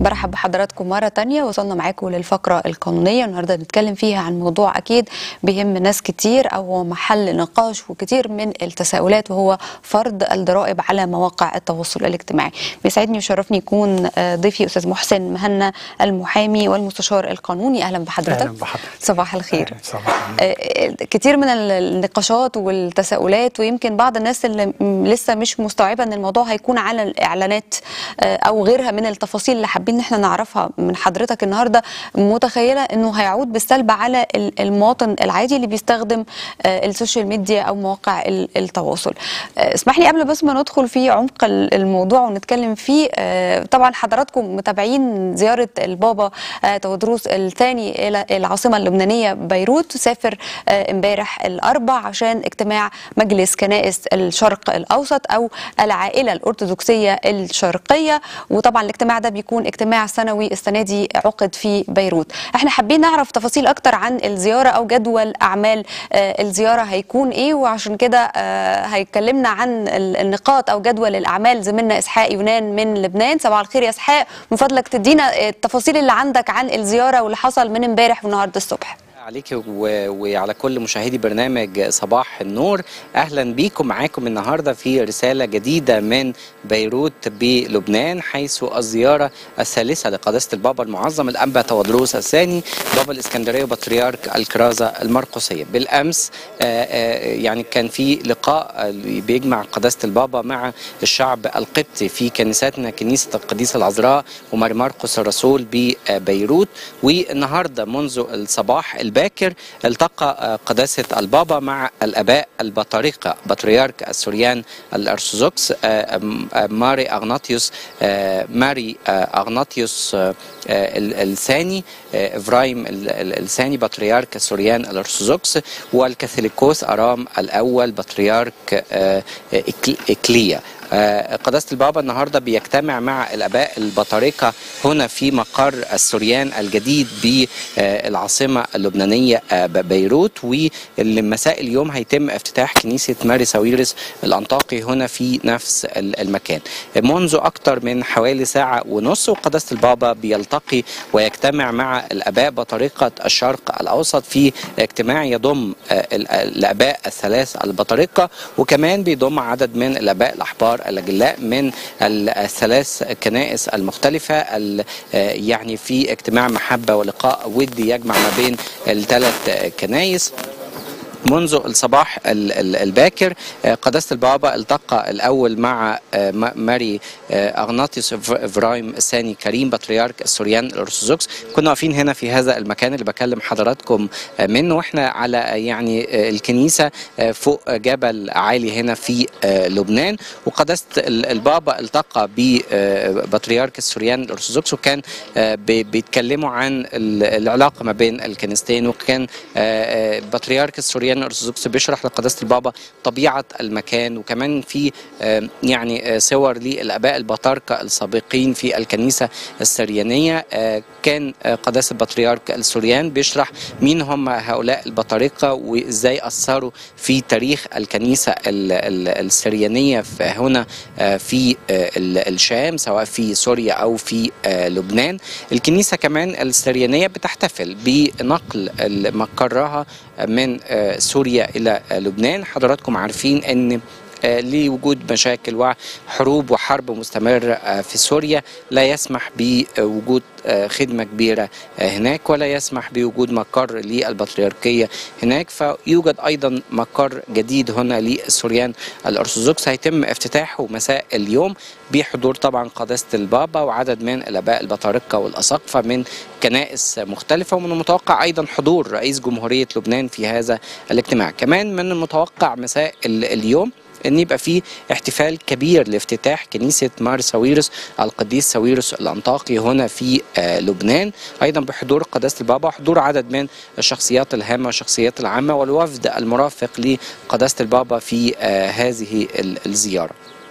برحب بحضراتكم مرة تانية وصلنا معاكم للفقرة القانونية النهاردة نتكلم فيها عن موضوع أكيد بيهم ناس كتير أو هو محل نقاش وكتير من التساؤلات وهو فرض الضرائب على مواقع التواصل الاجتماعي بيسعدني ويشرفني يكون آه، ضيفي أستاذ محسن مهنا المحامي والمستشار القانوني أهلا بحضرتك أهلا بحضرتك. صباح الخير أهلا، صباح النور. آه، كتير من ال- النقاشات والتساؤلات ويمكن بعض الناس اللي م- لسه مش مستوعبه ان الموضوع هيكون على الاعلانات آه، او غيرها من التفاصيل اللي حابين ان احنا نعرفها من حضرتك النهارده متخيله انه هيعود بالسلب على ال- المواطن العادي اللي بيستخدم آه، السوشيال ميديا او مواقع ال- التواصل آه، اسمح لي قبل بس ما ندخل في عمق ال- الموضوع ونتكلم فيه آه، طبعا حضراتكم متابعين زياره البابا آه، تودروس الثاني الى العاصمه اللبنانيه بيروت سافر آه، امبارح الاربع عشان اجتماع مجلس كنائس الشرق الاوسط او العائله الارثوذكسيه الشرقيه وطبعا الاجتماع ده بيكون اجتماع سنوي السنه دي عقد في بيروت احنا حابين نعرف تفاصيل اكتر عن الزياره او جدول اعمال آه، الزياره هيكون ايه وعشان كده آه، هيكلمنا عن ال- النقاط او جدول الاعمال زميلنا اسحاق يونان من لبنان صباح الخير يا اسحاق من فضلك تدينا التفاصيل اللي عندك عن الزياره واللي حصل من امبارح والنهارده الصبح عليك و... وعلى كل مشاهدي برنامج صباح النور اهلا بيكم معاكم النهارده في رساله جديده من بيروت بلبنان حيث الزياره الثالثه لقداسه البابا المعظم الانبا تودروس الثاني بابا الاسكندريه وبطريرك الكرازه المرقسيه بالامس آه، آه، يعني كان في لقاء آه، بيجمع قداسه البابا مع الشعب القبطي في كنيستنا كنيسه القديسه العذراء وماري مرقس الرسول ببيروت والنهارده منذ الصباح الباكر التقى آه، قداسه البابا مع الاباء البطارقه بطريرك السوريان الارثوذكس آه، آم، آه، ماري اغناطيوس آه، ماري آه، اغناطيوس آه، آه، ال- الثاني آه، افرايم ال- ال- الثاني بطريرك السوريان الارثوذكس والكاثوليكوس ارام الاول بطريرك آه، إكل- اكليا آه، قداسة البابا النهارده بيجتمع مع الاباء البطاركه هنا في مقر السوريان الجديد بالعاصمه اللبنانيه آه، ب- بيروت واللي مساء اليوم هيتم افتتاح كنيسه ماري ساويرس الانطاقي هنا في نفس ال- المكان. منذ اكثر من حوالي ساعه ونص وقداسه البابا بيلتقي ويجتمع مع الاباء بطريقه الشرق الاوسط في اجتماع يضم آه، ال- الاباء الثلاث البطارقه وكمان بيضم عدد من الاباء الاحبار الاجلاء من ال- الثلاث كنائس المختلفه ال- آه، يعني في اجتماع محبه ولقاء ودي يجمع ما بين الثلاث آه، كنائس منذ الصباح ال- ال- الباكر آه، قداسة البابا التقى الأول مع آه، ما- ماري آه، أغناطيوس إف- إفرايم الثاني كريم بطريرك السوريان الأرثوذكس كنا واقفين هنا في هذا المكان اللي بكلم حضراتكم آه، منه واحنا على آه، يعني آه، الكنيسة آه، فوق جبل عالي هنا في آه، لبنان وقداسة ال- البابا التقى ببطريرك السوريان الأرثوذكس وكان آه، بي- بيتكلموا عن ال- العلاقة ما بين الكنيستين وكان آه، آه، بطريرك السوريان الأرثوذكس بيشرح لقداسة البابا طبيعة المكان وكمان في آه، يعني آه، صور للآباء البطاركة السابقين في الكنيسة السريانية آه، كان آه، قداسة بطريرك السوريان بيشرح مين هم هؤلاء البطاركة وإزاي أثروا في تاريخ الكنيسة ال- ال- السريانية في هنا آه، في آه، ال- الشام سواء في سوريا أو في آه، لبنان الكنيسة كمان السريانية بتحتفل بنقل ال- مقرها من آه، سوريا إلى آه، لبنان حضراتكم عارفين أن آه، لوجود مشاكل وحروب وحرب مستمرة آه، في سوريا لا يسمح بوجود آه، خدمة كبيرة آه، هناك ولا يسمح بوجود مقر للبطريركية هناك فيوجد أيضا مقر جديد هنا للسوريان الأرثوذكس هيتم افتتاحه مساء اليوم بحضور طبعا قداسة البابا وعدد من الآباء البطاركة والأساقفة من كنائس مختلفة ومن المتوقع أيضا حضور رئيس جمهورية لبنان في هذا الاجتماع كمان من المتوقع مساء ال- اليوم ان يبقى في احتفال كبير لافتتاح كنيسه مار ساويرس القديس ساويرس الانطاقي هنا في آه، لبنان ايضا بحضور قداسه البابا وحضور عدد من الشخصيات الهامه والشخصيات العامه والوفد المرافق لقداسه البابا في آه، هذه ال- الزياره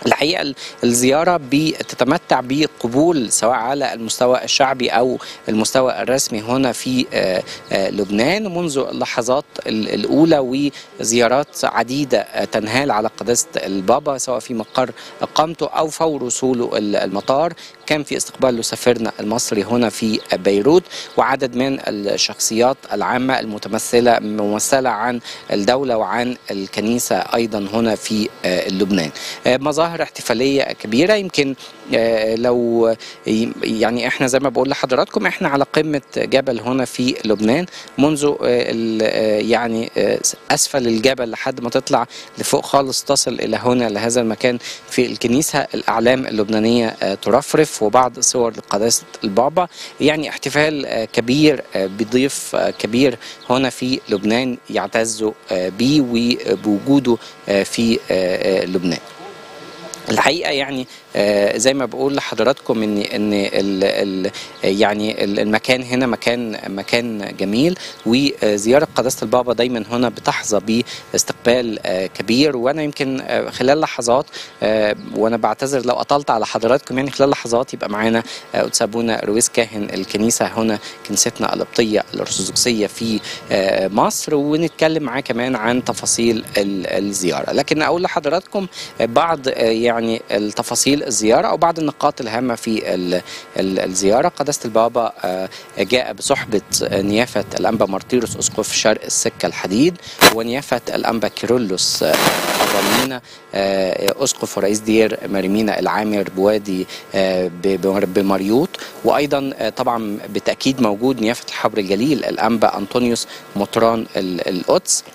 الحقيقه ال- الزياره بتتمتع بقبول سواء على المستوى الشعبي او المستوى الرسمي هنا في آه، آه، لبنان منذ اللحظات ال- الاولى وزيارات عديده آه، تنهال على قداسه البابا سواء في مقر اقامته او فور وصوله ال- المطار كان في استقبال لسفيرنا المصري هنا في بيروت وعدد من الشخصيات العامه المتمثله ممثله عن الدوله وعن الكنيسه ايضا هنا في آه، لبنان آه، مظاهر احتفاليه كبيره يمكن آه، لو ي- يعني احنا زي ما بقول لحضراتكم احنا على قمه جبل هنا في لبنان منذ آه، ال- آه، يعني آه، اسفل الجبل لحد ما تطلع لفوق خالص تصل الى هنا لهذا المكان في الكنيسه الاعلام اللبنانيه آه، ترفرف وبعض صور لقداسه البابا يعني احتفال آه، كبير آه، بضيف آه، كبير هنا في لبنان يعتزوا آه، بيه وبوجوده آه، في آه، آه، لبنان الحقيقه يعني آه، زي ما بقول لحضراتكم ان ان ال ال يعني ال- المكان هنا مكان مكان جميل وزياره قداسه البابا دايما هنا بتحظى باستقبال آه، كبير وانا يمكن آه، خلال لحظات آه، وانا بعتذر لو اطلت على حضراتكم يعني خلال لحظات يبقى معانا آه، قدس ابونا رويس كاهن الكنيسه هنا كنيستنا القبطيه الارثوذكسيه في آه، مصر ونتكلم معاه كمان عن تفاصيل ال- الزياره لكن اقول لحضراتكم بعض آه، يعني التفاصيل الزياره او بعض النقاط الهامه في ال- ال- الزياره قداسه البابا آه، جاء بصحبه آه، نيافه الانبا مارتيروس اسقف شرق السكه الحديد ونيافه الانبا كيرلس آه، ابامينا آه، اسقف ورئيس دير مريمينا العامر بوادي آه، ب- ب- بمريوط وايضا آه، طبعا بالتاكيد موجود نيافه الحبر الجليل الانبا انطونيوس مطران ال- القدس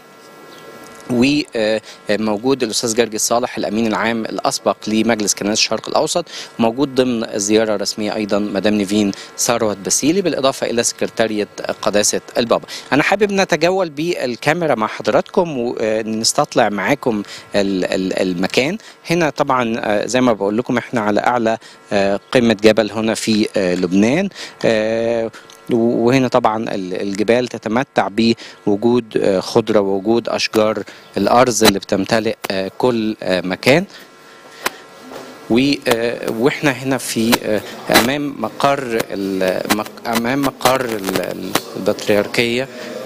وموجود الاستاذ جرجي صالح الامين العام الاسبق لمجلس كنائس الشرق الاوسط موجود ضمن الزياره الرسميه ايضا مدام نيفين ثروت باسيلي بالاضافه الى سكرتاريه قداسه البابا. انا حابب نتجول بالكاميرا مع حضراتكم ونستطلع معاكم ال- ال- المكان هنا طبعا آه، زي ما بقول لكم احنا على اعلى آه، قمه جبل هنا في آه، لبنان آه، وهنا طبعا ال- الجبال تتمتع بوجود آه، خضره ووجود اشجار الارز اللي بتمتلئ آه، كل آه، مكان و- آه، واحنا هنا في آه، امام مقر ال- مق- امام مقر ال- ال- البطريركيه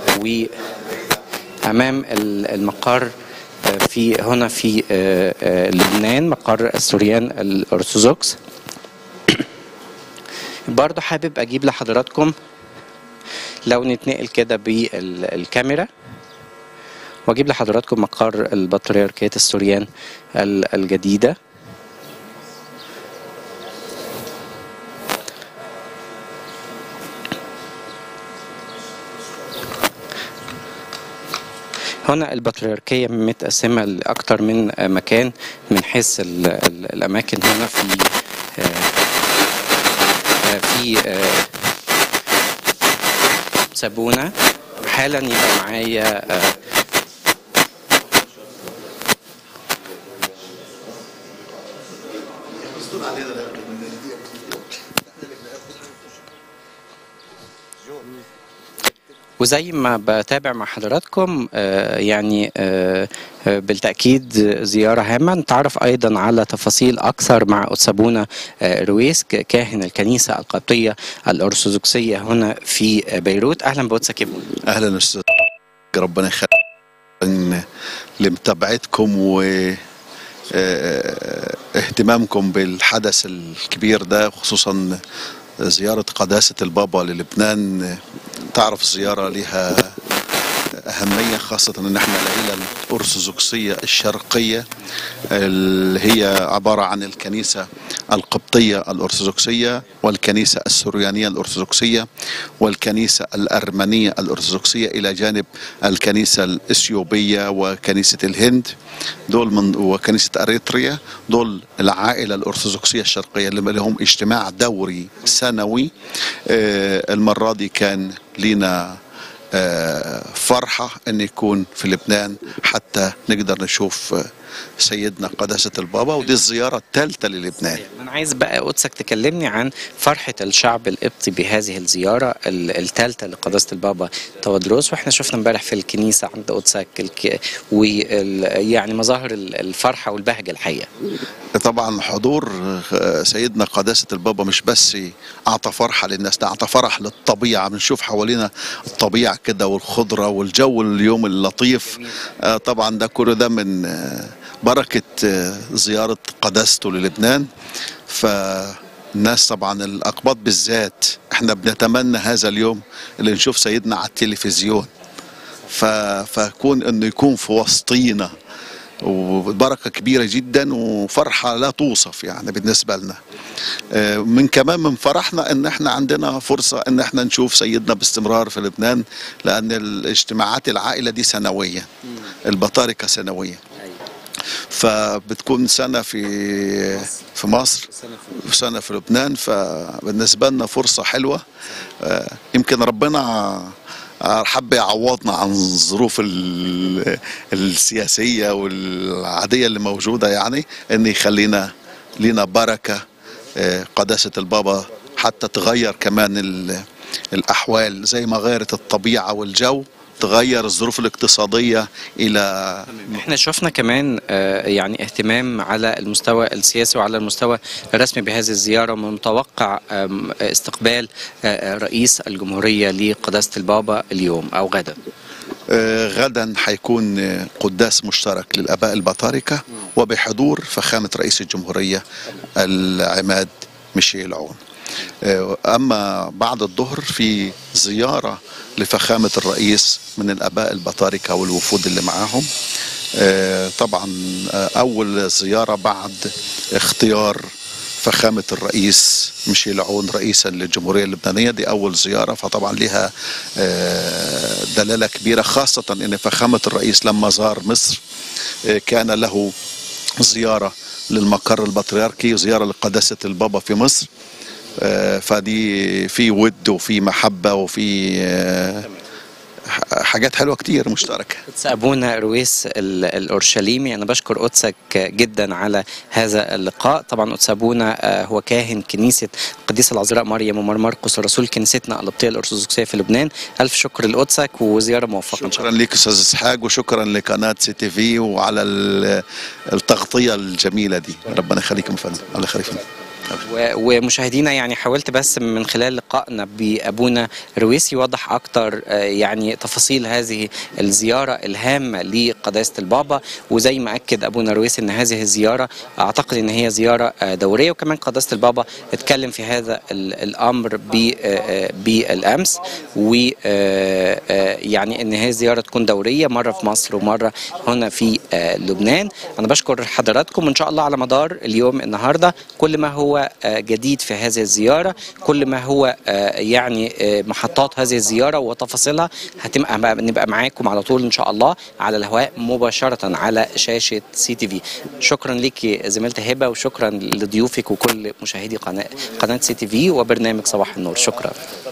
وامام ال- المقر آه، في هنا في آه، آه، لبنان مقر السوريان الارثوذكس برضه حابب اجيب لحضراتكم لو نتنقل كده بالكاميرا واجيب لحضراتكم مقر البطريركية السوريان ال- الجديدة هنا البطريركية متقسمة لأكثر من مكان من حيث ال- ال- الأماكن هنا في آه، آه، في آه، سابونا حالا يبقى معايا آه، وزي ما بتابع مع حضراتكم آه، يعني آه، آه، بالتأكيد زيارة هامة نتعرف أيضا على تفاصيل أكثر مع أتسابونا آه، رويس ك- كاهن الكنيسة القبطية الأرثوذكسية هنا في آه، بيروت أهلا بوتسك ابن اهلا استاذ ربنا يخليك لمتابعتكم و آه، اهتمامكم بالحدث الكبير ده خصوصا زيارة قداسة البابا للبنان تعرف الزيارة لها أهمية خاصة أن احنا العيلة الأرثوذكسية الشرقية اللي هي عبارة عن الكنيسة القبطية الأرثوذكسية والكنيسة السريانية الأرثوذكسية والكنيسة الأرمنية الأرثوذكسية إلى جانب الكنيسة الإثيوبية وكنيسة الهند دول من وكنيسة أريتريا دول العائلة الأرثوذكسية الشرقية اللي لهم اجتماع دوري سنوي آه، المرة دي كان لينا آه، فرحة أن يكون في لبنان حتى نقدر نشوف آه، سيدنا قداسة البابا ودي الزيارة الثالثة للبنان انا عايز بقى قدسك تكلمني عن فرحه الشعب القبطي بهذه الزياره الثالثه لقداسه البابا تودروس واحنا شفنا امبارح في الكنيسه عند قدسك الك... ويعني مظاهر الفرحه والبهجه الحقيقه طبعا حضور سيدنا قداسة البابا مش بس أعطى فرحة للناس ده أعطى فرح للطبيعة بنشوف حوالينا الطبيعة كده والخضرة والجو اليوم اللطيف آه، طبعا ده كل ده من آه، بركة آه، زيارة قداسته للبنان فالناس طبعا الأقباط بالذات احنا بنتمنى هذا اليوم اللي نشوف سيدنا على التلفزيون ف... فكون انه يكون في وسطينا وبركه كبيره جدا وفرحه لا توصف يعني بالنسبه لنا آه، من كمان من فرحنا ان احنا عندنا فرصه ان احنا نشوف سيدنا باستمرار في لبنان لان الاجتماعات العائله دي سنويه البطاركه سنويه فبتكون سنه في في مصر وسنه في لبنان فبالنسبه لنا فرصه حلوه آه، يمكن ربنا حب يعوضنا عن الظروف ال- السياسيه والعاديه اللي موجوده يعني ان يخلينا لينا بركه آه، قداسه البابا حتى تغير كمان ال- الاحوال زي ما غيرت الطبيعه والجو تغير الظروف الاقتصاديه الى احنا شفنا كمان آه، يعني اهتمام على المستوى السياسي وعلى المستوى الرسمي بهذه الزياره من المتوقع آم، استقبال آه، رئيس الجمهوريه لقداسه البابا اليوم او غدا آه، غدا حيكون آه، قداس مشترك للاباء البطاركه وبحضور فخامه رئيس الجمهوريه العماد ميشيل عون آه، اما بعد الظهر في زياره لفخامه الرئيس من الاباء البطاركه والوفود اللي معاهم آه، طبعا آه، اول زياره بعد اختيار فخامة الرئيس ميشيل عون رئيسا للجمهورية اللبنانية دي أول زيارة فطبعا لها آه، دلالة كبيرة خاصة أن فخامة الرئيس لما زار مصر آه، كان له زيارة للمقر البطريركي زيارة لقداسة البابا في مصر آه، فدي في ود وفي محبة وفي آه، ح- حاجات حلوة كتير مشتركة قدس ابونا رويس ال- الاورشليمي انا بشكر قدسك جدا على هذا اللقاء طبعا قدس ابونا آه، هو كاهن كنيسه القديسه العذراء مريم ومار مرقس الرسول كنيستنا القبطيه الارثوذكسيه في لبنان الف شكر لقدسك وزياره موفقه ان شاء شكرا الله لك استاذ اسحاق وشكرا لقناه سي تي في وعلى ال- التغطيه الجميله دي ربنا يخليكم يا فندم الله يخليك يا فندم. و- ومشاهدينا يعني حاولت بس من خلال لقائنا بابونا رويس يوضح اكتر آه، يعني تفاصيل هذه الزياره الهامه لقداسه البابا وزي ما اكد ابونا رويس ان هذه الزياره اعتقد ان هي زياره آه، دوريه وكمان قداسه البابا اتكلم في هذا ال- الامر ب- آه، آه، بالامس ويعني ان هي زياره تكون دوريه مره في مصر ومره هنا في آه، لبنان انا بشكر حضراتكم وان شاء الله على مدار اليوم النهارده كل ما هو آه، جديد في هذه الزياره كل ما هو آه، يعني آه، محطات هذه الزياره وتفاصيلها هتبقى نبقى معاكم على طول ان شاء الله على الهواء مباشره على شاشه سي تي في شكرا لك زميلتي هبه وشكرا لضيوفك وكل مشاهدي قناه قناه سي تي في وبرنامج صباح النور شكرا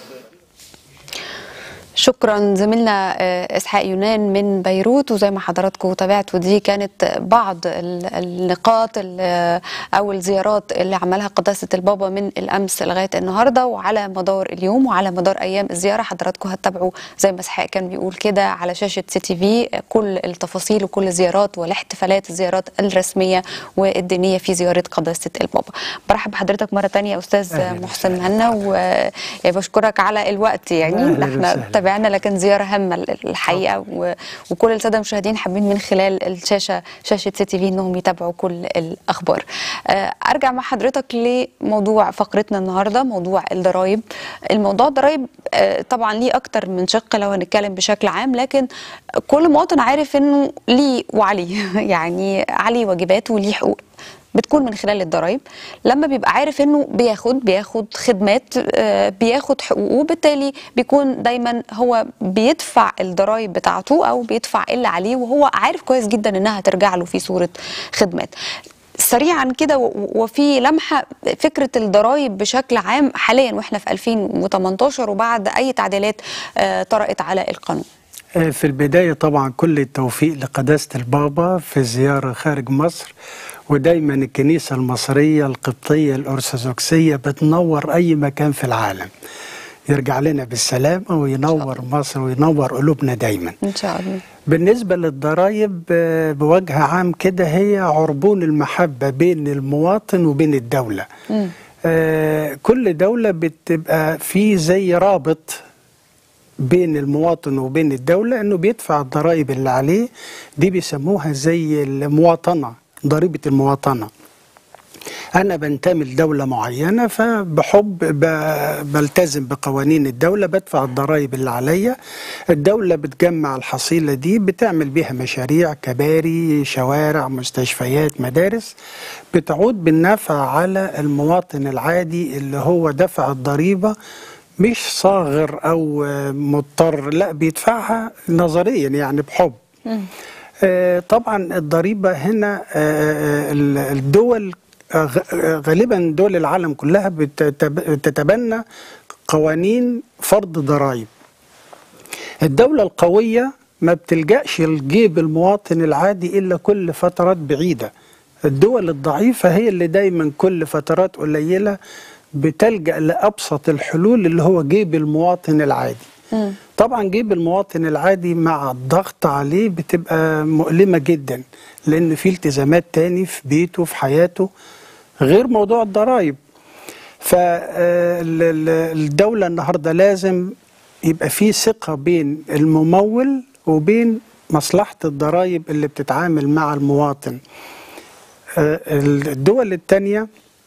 شكرا زميلنا آه، اسحاق يونان من بيروت وزي ما حضراتكم تابعتوا دي كانت بعض ال- النقاط ال- او الزيارات اللي عملها قداسه البابا من الامس لغايه النهارده وعلى مدار اليوم وعلى مدار ايام الزياره حضراتكم هتتابعوا زي ما اسحاق كان بيقول كده على شاشه سي تي في كل التفاصيل وكل الزيارات والاحتفالات الزيارات الرسميه والدينيه في زياره قداسه البابا برحب بحضرتك مره تانية يا استاذ أهلاً محسن مهنا وبشكرك على الوقت يعني أهلاً احنا وسهلاً. تابعنا لكن زياره هامه الحقيقه و... وكل الساده المشاهدين حابين من خلال الشاشه شاشه سي تي في انهم يتابعوا كل الاخبار. آه، ارجع مع حضرتك لموضوع فقرتنا النهارده موضوع الضرايب. الموضوع الضرايب آه، طبعا ليه اكتر من شق لو هنتكلم بشكل عام لكن كل مواطن عارف انه ليه وعليه يعني عليه واجبات وليه حقوق بتكون من خلال الضرايب لما بيبقى عارف انه بياخد بياخد خدمات آه، بياخد حقوقه بالتالي بيكون دايما هو بيدفع الضرايب بتاعته او بيدفع اللي عليه وهو عارف كويس جدا انها هترجع له في صورة خدمات سريعا كده و- وفي لمحة فكرة الضرايب بشكل عام حاليا واحنا في 2018 وبعد اي تعديلات آه، طرأت على القانون آه، في البداية طبعا كل التوفيق لقداسة البابا في الزيارة خارج مصر ودايما الكنيسة المصرية القبطية الأرثوذكسية بتنور أي مكان في العالم يرجع لنا بالسلامة وينور مصر وينور قلوبنا دايما ان شاء الله بالنسبة للضرائب آه، بوجه عام كده هي عربون المحبة بين المواطن وبين الدولة مم. آه، كل دولة بتبقى في زي رابط بين المواطن وبين الدولة انه بيدفع الضرائب اللي عليه دي بيسموها زي المواطنة ضريبة المواطنة أنا بنتمي لدولة معينة فبحب ب- بلتزم بقوانين الدولة بدفع الضرائب اللي عليا الدولة بتجمع الحصيلة دي بتعمل بيها مشاريع كباري شوارع مستشفيات مدارس بتعود بالنفع على المواطن العادي اللي هو دفع الضريبة مش صاغر أو آه، مضطر لا بيدفعها نظريا يعني بحب آه، طبعا الضريبة هنا آه، آه، ال- الدول آه، غ- آه، غالبا دول العالم كلها بتتب- بتتبنى قوانين فرض ضرائب الدولة القوية ما بتلجأش لجيب المواطن العادي إلا كل فترات بعيدة الدول الضعيفة هي اللي دايما كل فترات قليلة بتلجأ لأبسط الحلول اللي هو جيب المواطن العادي طبعا جيب المواطن العادي مع الضغط عليه بتبقى مؤلمة جدا لأن في التزامات تاني في بيته في حياته غير موضوع الضرائب فالدولة النهاردة لازم يبقى في ثقة بين الممول وبين مصلحة الضرائب اللي بتتعامل مع المواطن آه، الدول التانية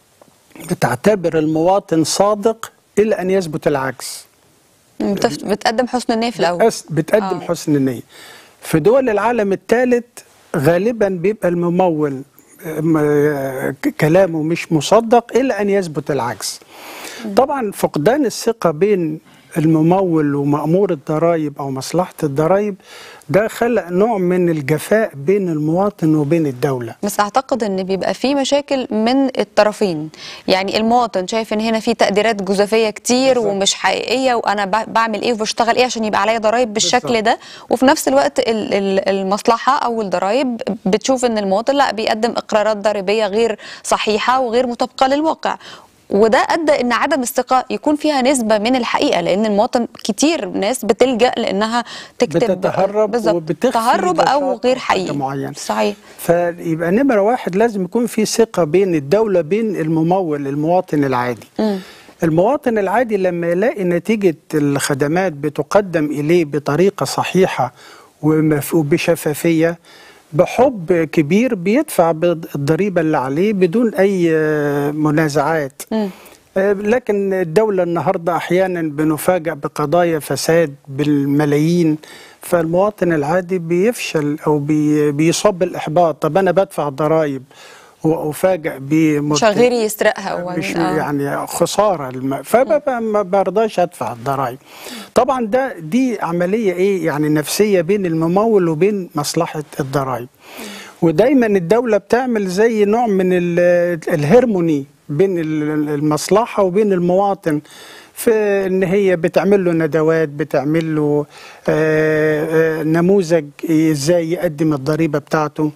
بتعتبر المواطن صادق إلى أن يثبت العكس بتف- بتقدم حسن النية في الاول بتأس- بتقدم آه. آه. حسن النية في دول العالم الثالث غالبا بيبقى الممول م- ك- كلامه مش مصدق إلا أن يثبت العكس طبعا فقدان الثقة بين الممول ومأمور الضرائب أو مصلحة الضرائب ده خلق نوع من الجفاء بين المواطن وبين الدولة بس اعتقد ان بيبقى في مشاكل من الطرفين يعني المواطن شايف ان هنا في تقديرات جزافيه كتير بالظبط. ومش حقيقيه وانا ب- بعمل ايه وبشتغل ايه عشان يبقى عليا ضرائب بالشكل بالظبط. ده وفي نفس الوقت ال- ال- المصلحه او الضرائب بتشوف ان المواطن لا بيقدم اقرارات ضريبيه غير صحيحه وغير مطابقه للواقع وده ادى ان عدم الثقه يكون فيها نسبه من الحقيقه لان المواطن كتير ناس بتلجا لانها تكتب بتتهرب بالظبط وبتخفي تهرب او نشاط غير أو حاجة حقيقي معينة. صحيح فيبقى نمرة واحد لازم يكون في ثقة بين الدولة بين الممول المواطن العادي مم. المواطن العادي لما يلاقي نتيجة الخدمات بتقدم إليه بطريقة صحيحة ومف- وبشفافية بحب كبير بيدفع بض- الضريبة اللي عليه بدون أي آه، منازعات مم. آه، لكن الدولة النهاردة أحيانا بنفاجأ بقضايا فساد بالملايين فالمواطن العادي بيفشل أو بي بيصاب بالإحباط طب أنا بدفع ضرائب وأفاجأ بمرت- عشان غيري يسرقها و- مش آه. يعني خساره الم... فما ما برضاش ادفع الضرائب طبعا ده دي عمليه ايه يعني نفسيه بين الممول وبين مصلحه الضرائب ودايما الدوله بتعمل زي نوع من ال- الهرموني بين ال- المصلحه وبين المواطن في ان هي بتعمل له ندوات بتعمل له آه، آه، نموذج ازاي يقدم الضريبه بتاعته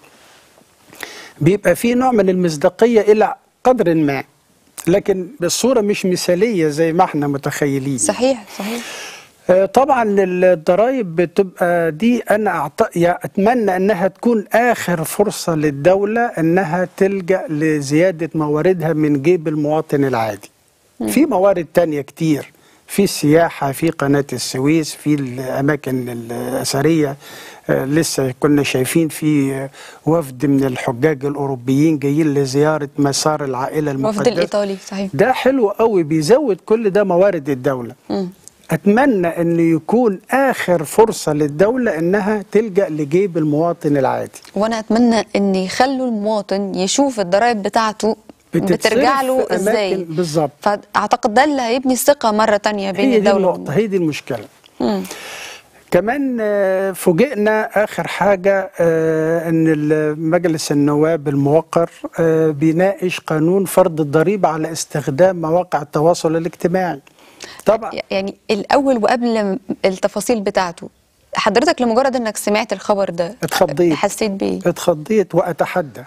بيبقى في نوع من المصداقية إلى قدر ما لكن بالصورة مش مثالية زي ما احنا متخيلين صحيح صحيح آه، طبعا الضرائب بتبقى دي انا أعت... يعني اتمنى انها تكون اخر فرصه للدوله انها تلجا لزياده مواردها من جيب المواطن العادي. في موارد تانية كتير في السياحه في قناه السويس في الاماكن الاثريه آه، لسه كنا شايفين في آه، وفد من الحجاج الاوروبيين جايين لزياره مسار العائله المقدسه وفد الايطالي صحيح ده حلو قوي بيزود كل ده موارد الدولة مم. أتمنى أن يكون آخر فرصة للدولة أنها تلجأ لجيب المواطن العادي وانا اتمنى ان يخلوا المواطن يشوف الضرائب بتاعته بتتصرف بترجع له في ازاي أماكن بالظبط فاعتقد ده اللي هيبني الثقه مره تانية بين هي دي الدوله النقطة هي دي المشكلة مم. كمان آه، فوجئنا آخر حاجة آه، أن ال- مجلس النواب الموقر آه، بيناقش قانون فرض الضريبة على استخدام مواقع التواصل الاجتماعي طبعا يعني الاول وقبل التفاصيل بتاعته حضرتك لمجرد انك سمعت الخبر ده اتخضيت. حسيت بايه اتخضيت واتحدى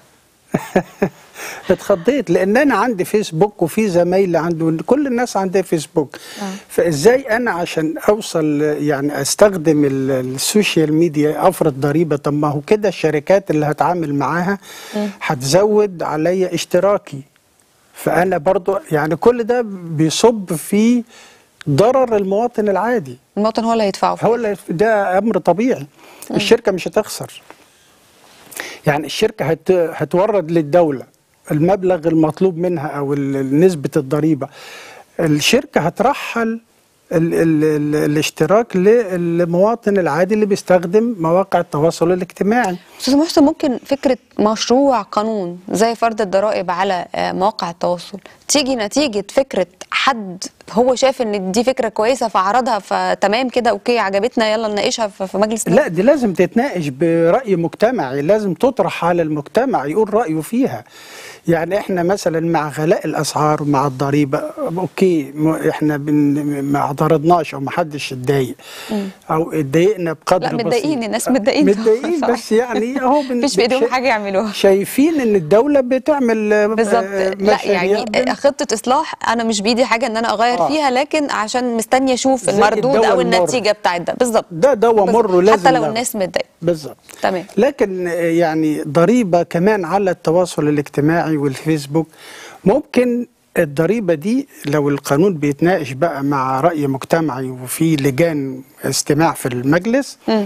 اتخضيت لان انا عندي فيسبوك وفي زمايلي عنده كل الناس عندها فيسبوك فازاي انا عشان اوصل يعني استخدم ال- السوشيال ميديا افرض ضريبه طب ما هو كده الشركات اللي هتعامل معاها هتزود عليا اشتراكي فانا برضو يعني كل ده بيصب في ضرر المواطن العادي المواطن هو اللي هيدفعه هو اللي ده امر طبيعي الشركه مش هتخسر يعني الشركه هت هتورد للدوله المبلغ المطلوب منها او ال- نسبه الضريبه الشركه هترحل ال ال ال الاشتراك للمواطن العادي اللي بيستخدم مواقع التواصل الاجتماعي استاذ محسن ممكن فكره مشروع قانون زي فرض الضرائب على آه، مواقع التواصل تيجي نتيجه فكره حد هو شاف ان دي فكره كويسه فعرضها فتمام كده اوكي عجبتنا يلا نناقشها في في مجلس لا دي لازم تتناقش برأي مجتمعي لازم تطرح على المجتمع يقول رأيه فيها يعني احنا مثلا مع غلاء الاسعار ومع الضريبه اوكي م- احنا بن ما اعترضناش او ما حدش اتضايق او اتضايقنا بقدر لا بسيط. متضايقين الناس متضايقين متضايقين بس يعني اهو بن- مفيش بايديهم شا- حاجه يعملوها شايفين ان الدوله بتعمل آه، بالظبط آه، لا مشاريع يعني بن- خطه اصلاح انا مش بايدي حاجه ان انا اغير آه. فيها لكن عشان مستني اشوف زي المردود الدواء او المر. النتيجه بتاعت ده بالظبط ده دواء مر بالظبط. ولازم حتى لو ناخده. الناس متضايقه بالظبط تمام لكن آه، يعني ضريبة كمان على التواصل الاجتماعي والفيسبوك ممكن الضريبة دي لو القانون بيتناقش بقى مع رأي مجتمعي وفي لجان استماع في المجلس مم.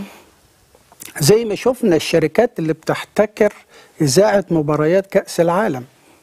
زي ما شفنا الشركات اللي بتحتكر إذاعة مباريات كأس العالم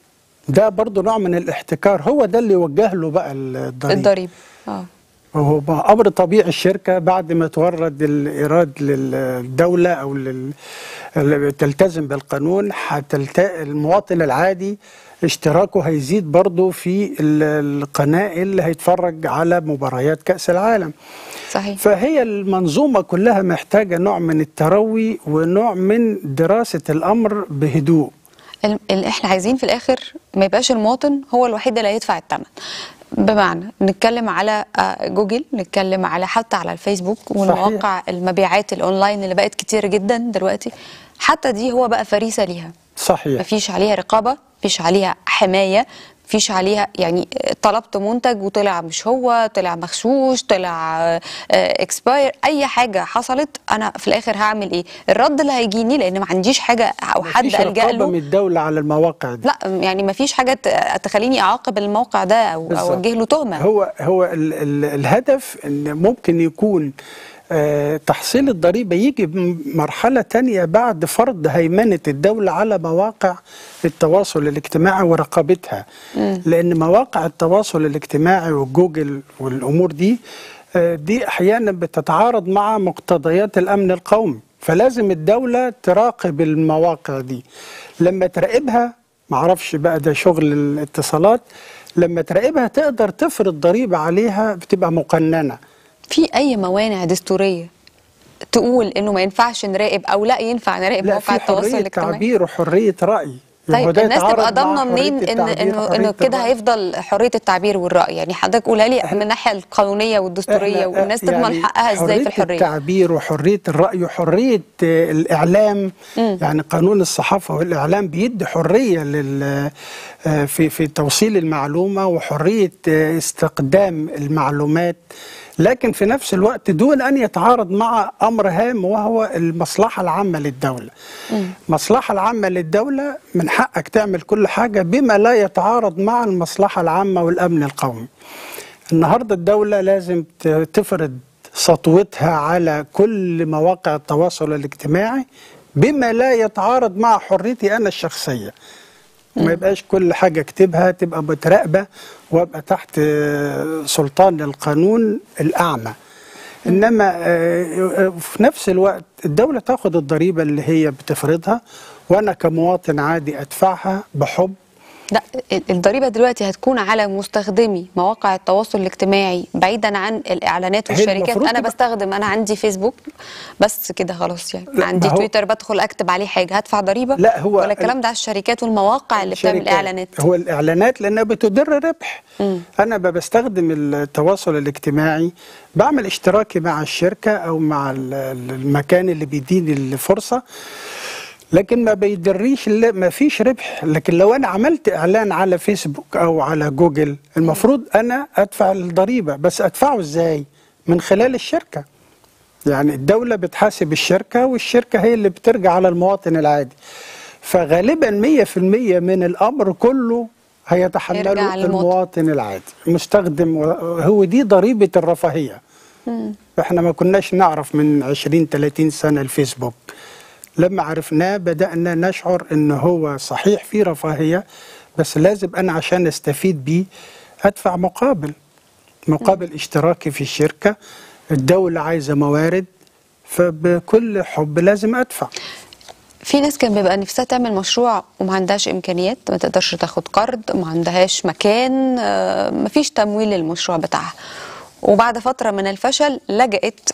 ده برضو نوع من الاحتكار هو ده اللي وجه له بقى الضريبة الضريبه اه وهو بقى امر طبيعي الشركه بعد ما تورد الايراد للدوله او لل... اللي تلتزم بالقانون هتلت... المواطن العادي اشتراكه هيزيد برضه في ال- القناه اللي هيتفرج على مباريات كاس العالم صحيح فهي المنظومه كلها محتاجه نوع من التروي ونوع من دراسه الامر بهدوء ال- ال- احنا عايزين في الاخر ما يبقاش المواطن هو الوحيد اللي هيدفع الثمن بمعنى نتكلم على آه، جوجل نتكلم على حتى على الفيسبوك والمواقع المبيعات الاونلاين اللي بقت كتير جدا دلوقتي حتى دي هو بقى فريسه ليها صحيح مفيش عليها رقابه مفيش عليها حمايه مفيش عليها يعني طلبت منتج وطلع مش هو طلع مغشوش طلع اكسباير اي حاجه حصلت انا في الاخر هعمل ايه الرد اللي هيجيني لان ما عنديش حاجه او حد مفيش الجا رقابه من له الدوله على المواقع دي لا يعني ما فيش حاجه ت- تخليني اعاقب الموقع ده او بالظبط. اوجه له تهمه هو هو ال ال الهدف ان ممكن يكون آه تحصيل الضريبه يجي بمرحله تانية بعد فرض هيمنه الدوله على مواقع التواصل الاجتماعي ورقابتها لان مواقع التواصل الاجتماعي وجوجل والامور دي آه دي احيانا بتتعارض مع مقتضيات الامن القومي فلازم الدوله تراقب المواقع دي لما تراقبها معرفش بقى ده شغل الاتصالات لما تراقبها تقدر تفرض ضريبة عليها بتبقى مقننة في اي موانع دستوريه تقول انه ما ينفعش نراقب او لا ينفع نراقب لا مواقع في التواصل حرية الاجتماعي تعبير وحرية رأي هو طيب ده الناس يتعارض تبقى مع ضامنه حرية منين ان التعبير انه وحرية انه كده الرأي. هيفضل حريه التعبير والراي يعني حضرتك قولها لي من الناحيه القانونيه والدستوريه إحنا، والناس آه، تضمن يعني حقها ازاي في الحريه التعبير وحرية الرأي وحرية آه، الإعلام يعني قانون الصحافة والإعلام بيدي حرية لل آه، في في توصيل المعلومة وحرية آه، استقدام المعلومات لكن في نفس الوقت دون أن يتعارض مع أمر هام وهو المصلحة العامة للدولة المصلحة العامة للدولة من حقك تعمل كل حاجة بما لا يتعارض مع المصلحة العامة والأمن القومي النهارده الدولة لازم ت- تفرض سطوتها على كل مواقع التواصل الاجتماعي بما لا يتعارض مع حريتي أنا الشخصية ما يبقاش كل حاجة اكتبها تبقى متراقبة وابقى تحت آه، سلطان القانون الأعمى إنما آه، آه، في نفس الوقت الدولة تاخد الضريبة اللي هي بتفرضها وأنا كمواطن عادي أدفعها بحب لا ال- الضريبه دلوقتي هتكون على مستخدمي مواقع التواصل الاجتماعي بعيدا عن الاعلانات هي والشركات المفروض انا تبقى- بستخدم انا عندي فيسبوك بس كده خلاص يعني لا، عندي ما هو- تويتر بدخل اكتب عليه حاجه هدفع ضريبه لا، هو ولا الكلام ده على الشركات والمواقع اللي بتعمل الشركات. اعلانات هو الاعلانات لانها بتدر ربح انا ب- بستخدم التواصل الاجتماعي بعمل اشتراكي مع الشركه او مع ال- ال- المكان اللي بيديني الفرصه لكن ما بيدريش لا- ما فيش ربح لكن لو انا عملت اعلان على فيسبوك او على جوجل المفروض انا ادفع الضريبه بس ادفعه ازاي من خلال الشركه يعني الدولة بتحاسب الشركة والشركة هي اللي بترجع على المواطن العادي فغالبا 100% من الأمر كله يرجع هيتحمله للمواطن. المواطن العادي مستخدم و- هو دي ضريبة الرفاهية احنا ما كناش نعرف من 20 30 سنة الفيسبوك لما عرفناه بدأنا نشعر ان هو صحيح في رفاهية بس لازم انا عشان استفيد بيه ادفع مقابل مقابل اشتراكي في الشركة الدولة عايزة موارد فبكل حب لازم ادفع في ناس كان بيبقى نفسها تعمل مشروع وما عندهاش امكانيات ما تقدرش تاخد قرض ما عندهاش مكان آه، ما فيش تمويل للمشروع بتاعها وبعد فتره من الفشل لجأت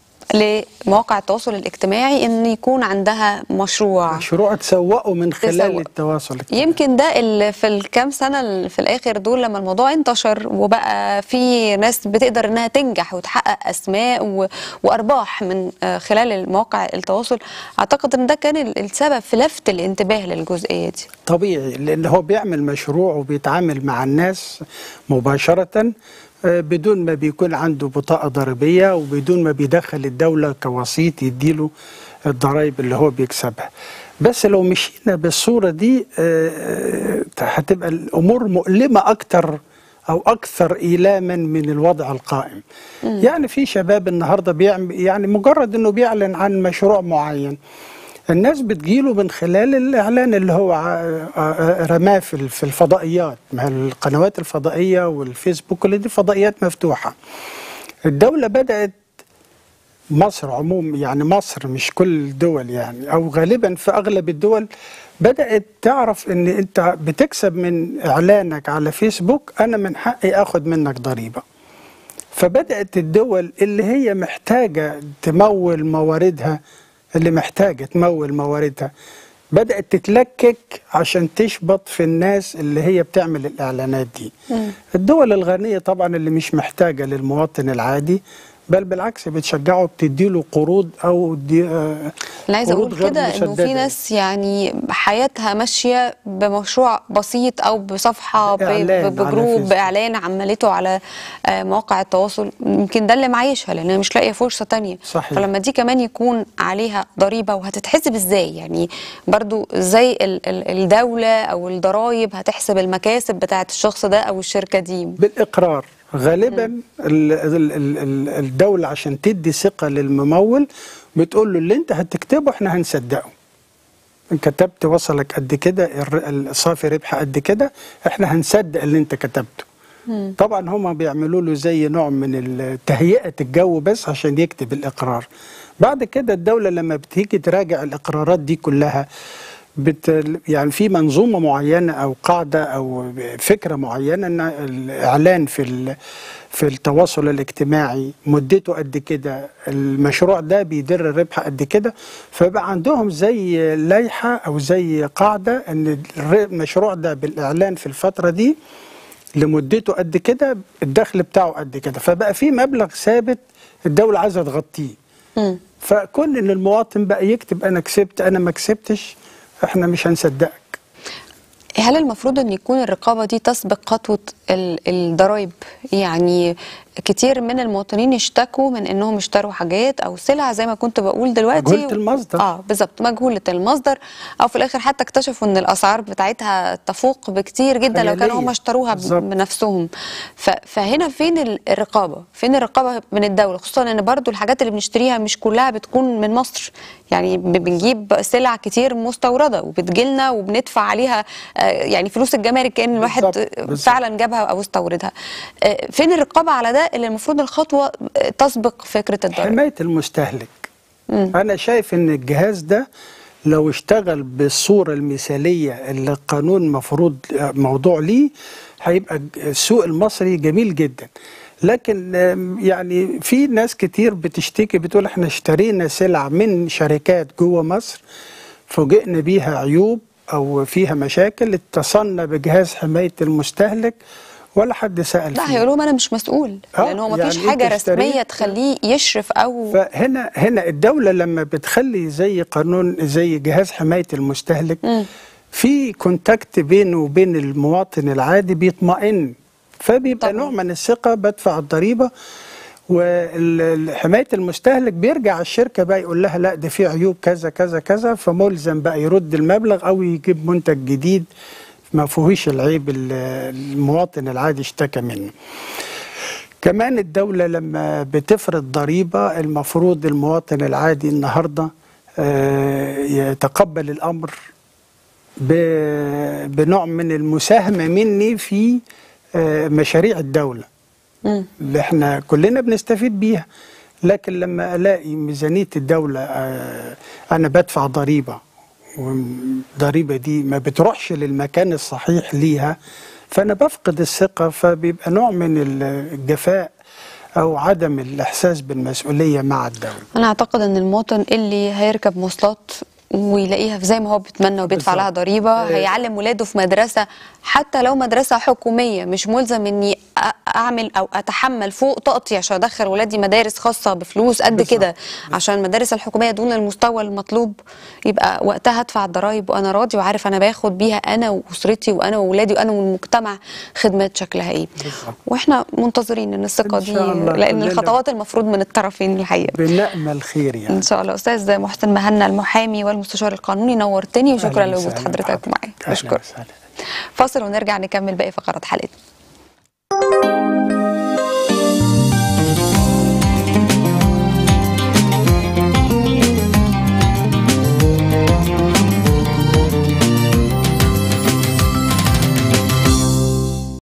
لمواقع التواصل الاجتماعي ان يكون عندها مشروع مشروع تسوقه من خلال تسوق. التواصل الاجتماعي. يمكن ده اللي في الكام سنه اللي في الاخر دول لما الموضوع انتشر وبقى في ناس بتقدر انها تنجح وتحقق اسماء و... وارباح من آه، خلال مواقع التواصل اعتقد ان ده كان ال- السبب في لفت الانتباه للجزئيه دي طبيعي لان هو بيعمل مشروع وبيتعامل مع الناس مباشره آه، بدون ما بيكون عنده بطاقه ضريبيه وبدون ما بيدخل الدوله كوسيط يديله الضرائب اللي هو بيكسبها بس لو مشينا بالصوره دي آه، آه، هتبقى الامور مؤلمه اكتر او اكثر ايلاما من الوضع القائم يعني في شباب النهارده بيعمل يعني مجرد انه بيعلن عن مشروع معين الناس بتجيله من خلال الاعلان اللي هو ع- ع- رماه في ال- في الفضائيات ما هي القنوات الفضائيه والفيسبوك اللي دي فضائيات مفتوحه الدوله بدات مصر عموم يعني مصر مش كل الدول يعني او غالبا في اغلب الدول بدات تعرف ان انت بتكسب من اعلانك على فيسبوك انا من حقي اخد منك ضريبه فبدات الدول اللي هي محتاجه تمول مواردها اللي محتاجه تمول مواردها بدات تتلكك عشان تشبط في الناس اللي هي بتعمل الاعلانات دي الدول الغنيه طبعا اللي مش محتاجه للمواطن العادي بل بالعكس بتشجعه بتديله قروض او دي آه انا عايزه قروض اقول غير كده انه مسددة. في ناس يعني حياتها ماشيه بمشروع بسيط او بصفحه ب- إعلان ب- على بجروب فيسبوك. باعلان عملته على آه، مواقع التواصل يمكن ده اللي معيشها لانها مش لاقيه فرصه تانية صحيح. فلما دي كمان يكون عليها ضريبه وهتتحسب ازاي يعني برضو زي ال- ال- الدوله او الضرايب هتحسب المكاسب بتاعه الشخص ده او الشركه دي بالاقرار غالبا ال- ال- ال- ال- الدوله عشان تدي ثقه للممول بتقول له اللي انت هتكتبه احنا هنصدقه ان كتبت وصلك قد كده الر- الصافي ربح قد كده احنا هنصدق اللي انت كتبته طبعا هما بيعملوا له زي نوع من ال- تهيئه الجو بس عشان يكتب الاقرار بعد كده الدوله لما بتيجي تراجع الاقرارات دي كلها بت يعني في منظومه معينه او قاعده او فكره معينه ان الاعلان في ال- في التواصل الاجتماعي مدته قد كده المشروع ده بيدر ربح قد كده فبقى عندهم زي لائحه او زي قاعده ان الر- المشروع ده بالاعلان في الفتره دي لمدته قد كده الدخل بتاعه قد كده فبقى في مبلغ ثابت الدوله عايزه تغطيه مم. فكل ان المواطن بقى يكتب انا كسبت انا ما كسبتش احنا مش هنصدقك هل المفروض ان يكون الرقابه دي تسبق خطوه ال- الضرايب يعني كتير من المواطنين اشتكوا من انهم اشتروا حاجات او سلع زي ما كنت بقول دلوقتي مجهولة المصدر. اه بالظبط مجهوله المصدر او في الاخر حتى اكتشفوا ان الاسعار بتاعتها تفوق بكتير جدا لو كانوا خيالية. هم اشتروها ب- بالظبط. بنفسهم ف- فهنا فين ال- الرقابه فين الرقابه من الدوله خصوصا ان برضو الحاجات اللي بنشتريها مش كلها بتكون من مصر يعني ب- بنجيب سلع كتير مستورده وبتجيلنا وبندفع عليها آه، يعني فلوس الجمارك كان الواحد بالظبط، بالظبط. فعلا جابها او استوردها آه، فين الرقابه على ده اللي المفروض الخطوه آه، تسبق فكره الضرائب حمايه المستهلك انا شايف ان الجهاز ده لو اشتغل بالصورة المثالية اللي القانون مفروض موضوع ليه هيبقى السوق المصري جميل جدا لكن آم، يعني في ناس كتير بتشتكي بتقول احنا اشترينا سلع من شركات جوه مصر فوجئنا بيها عيوب او فيها مشاكل اتصلنا بجهاز حماية المستهلك ولا حد سأل لا فيه. هيقولوا ما انا مش مسؤول آه، لان هو ما فيش يعني حاجه أنت رسميه اشتريت- تخليه يشرف او فهنا هنا الدولة لما بتخلي زي قانون زي جهاز حماية المستهلك مم. في كونتاكت بينه وبين المواطن العادي بيطمئن فبيبقى طبعاً. نوع من الثقة بدفع الضريبة وحماية المستهلك بيرجع الشركة بقى يقول لها لا ده في عيوب كذا كذا كذا فملزم بقى يرد المبلغ أو يجيب منتج جديد ما فيهوش العيب اللي المواطن العادي اشتكى منه كمان الدولة لما بتفرض ضريبة المفروض المواطن العادي النهاردة آه، يتقبل الأمر ب- بنوع من المساهمة مني في آه، مشاريع الدولة مم. اللي احنا كلنا بنستفيد بيها لكن لما الاقي ميزانيه الدوله آه، انا بدفع ضريبه والضريبه دي ما بتروحش للمكان الصحيح ليها فانا بفقد الثقه فبيبقى نوع من الجفاء او عدم الاحساس بالمسؤوليه مع الدوله انا اعتقد ان المواطن اللي هيركب مواصلات ويلاقيها زي ما هو بيتمنى وبيدفع لها بالظبط. ضريبه آه. هيعلم ولاده في مدرسه حتى لو مدرسه حكوميه مش ملزم اني أ- اعمل او اتحمل فوق طاقتي عشان ادخل ولادي مدارس خاصه بفلوس قد بالظبط. كده عشان المدارس الحكوميه دون المستوى المطلوب يبقى وقتها ادفع الضرايب وانا راضي وعارف انا باخد بيها انا واسرتي وانا واولادي وانا والمجتمع خدمات شكلها ايه بالظبط. واحنا منتظرين ان الثقه إن دي شاء الله لان كلنا. الخطوات المفروض من الطرفين الحقيقه بنأمل خير يعني ان شاء الله استاذ محسن مهنا المحامي والمستشار القانوني نورتني وشكرا أهلاً لوجود وسهلاً حضرتك بحضرتك. معايا أهلاً بشكرك وسهلاً. فاصل ونرجع نكمل باقي فقرات حلقتنا